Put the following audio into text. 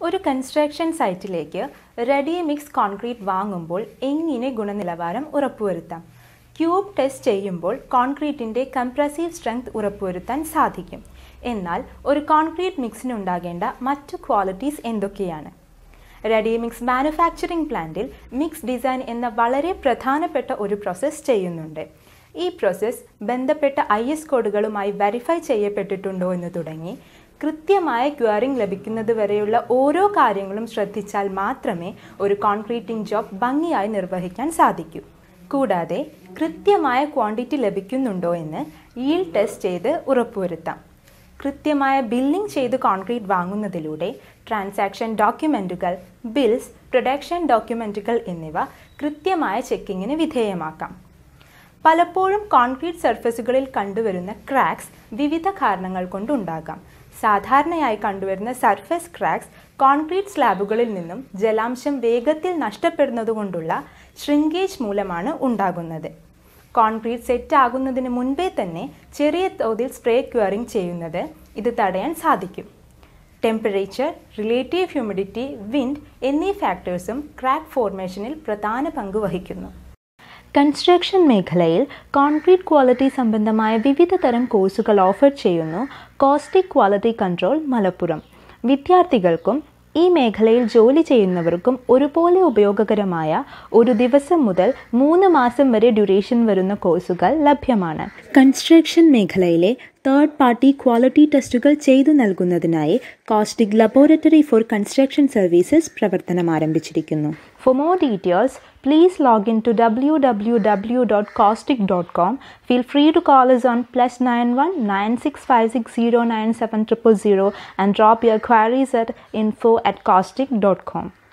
ഒരു കൺസ്ട്രക്ഷൻ സൈറ്റിലേക്ക് ready mix concrete വാങ്ങുമ്പോൾ എങ്ങനെ ഗുണനിലവാരം ഉറപ്പുവരുത്താം ക്യൂബ് ടെസ്റ്റ് ചെയ്യുമ്പോൾ കോൺക്രീറ്റിൻ്റെ കംപ്രസീവ് സ്ട്രെങ്ത് ഉറപ്പുവരുത്താൻ സാധിക്കും എന്നാൽ ഒരു കോൺക്രീറ്റ് മിക്സിനുണ്ടാകേണ്ട മറ്റു ക്വാളിറ്റീസ് എന്തൊക്കെയാണ് റെഡി മിക്സ് മാനുഫാക്ചറിംഗ് പ്ലാന്റിൽ മിക്സ് ഡിസൈൻ എന്ന വളരെ പ്രധാനപ്പെട്ട ഒരു പ്രോസസ്സ് ചെയ്യുന്നുണ്ട് ഈ പ്രോസസ്സ് ബന്ധപ്പെട്ട ഐ എസ് കോഡുകളുമായി വെരിഫൈ ചെയ്യപ്പെട്ടിട്ടുണ്ടോ എന്ന് തുടങ്ങി കൃത്യമായ ക്വയറിംഗ് ലഭിക്കുന്നത് വരെയുള്ള ഓരോ കാര്യങ്ങളും ശ്രദ്ധിച്ചാൽ മാത്രമേ ഒരു കോൺക്രീറ്റിംഗ് ജോബ് ഭംഗിയായി നിർവഹിക്കാൻ സാധിക്കൂ കൂടാതെ കൃത്യമായ ക്വാണ്ടിറ്റി ലഭിക്കുന്നുണ്ടോ എന്ന് ഈൽ ടെസ്റ്റ് ചെയ്ത് ഉറപ്പുവരുത്താം കൃത്യമായ ബില്ലിംഗ് ചെയ്ത് കോൺക്രീറ്റ് വാങ്ങുന്നതിലൂടെ ട്രാൻസാക്ഷൻ ഡോക്യുമെൻറ്റുകൾ ബിൽസ് പ്രൊഡക്ഷൻ ഡോക്യുമെൻറ്റുകൾ എന്നിവ കൃത്യമായ ചെക്കിങ്ങിന് വിധേയമാക്കാം പലപ്പോഴും കോൺക്രീറ്റ് സർഫസുകളിൽ കണ്ടുവരുന്ന ക്രാക്സ് വിവിധ കാരണങ്ങൾ കൊണ്ടുണ്ടാകാം സാധാരണയായി കണ്ടുവരുന്ന സർഫസ് ക്രാക്സ് കോൺക്രീറ്റ് സ്ലാബുകളിൽ നിന്നും ജലാംശം വേഗത്തിൽ നഷ്ടപ്പെടുന്നതുകൊണ്ടുള്ള ഷ്രിങ്കേജ് മൂലമാണ് ഉണ്ടാകുന്നത് കോൺക്രീറ്റ് സെറ്റ് ആകുന്നതിന് മുൻപേ തന്നെ ചെറിയ തോതിൽ സ്പ്രേ ക്വയറിംഗ് ചെയ്യുന്നത് ഇത് തടയാൻ സാധിക്കും ടെമ്പറേച്ചർ റിലേറ്റീവ് ഹ്യൂമിഡിറ്റി വിൻഡ് എന്നീ ഫാക്ടേഴ്സും ക്രാക്ക് ഫോർമേഷനിൽ പ്രധാന പങ്ക് വഹിക്കുന്നു കൺസ്ട്രക്ഷൻ മേഖലയിൽ കോൺക്രീറ്റ് ക്വാളിറ്റി സംബന്ധമായ വിവിധ തരം കോഴ്സുകൾ ഓഫർ ചെയ്യുന്നു കോസ്റ്റിക് ക്വാളിറ്റി കൺട്രോൾ മലപ്പുറം വിദ്യാർത്ഥികൾക്കും ഈ മേഖലയിൽ ജോലി ചെയ്യുന്നവർക്കും ഒരുപോലെ ഉപയോഗകരമായ ഒരു ദിവസം മുതൽ മൂന്ന് മാസം വരെ ഡ്യൂറേഷൻ വരുന്ന കോഴ്സുകൾ ലഭ്യമാണ് കൺസ്ട്രക്ഷൻ മേഖലയിലെ തേർഡ് പാർട്ടി ക്വാളിറ്റി ടെസ്റ്റുകൾ ചെയ്തു നൽകുന്നതിനായി കോസ്റ്റിക് ലബോറട്ടറി ഫോർ കൺസ്ട്രക്ഷൻ സർവീസസ് പ്രവർത്തനം ആരംഭിച്ചിരിക്കുന്നു for more details please log into www.caustic.com. Feel free to call us on plus 91 9656097000 and drop your queries at info at caustic.com.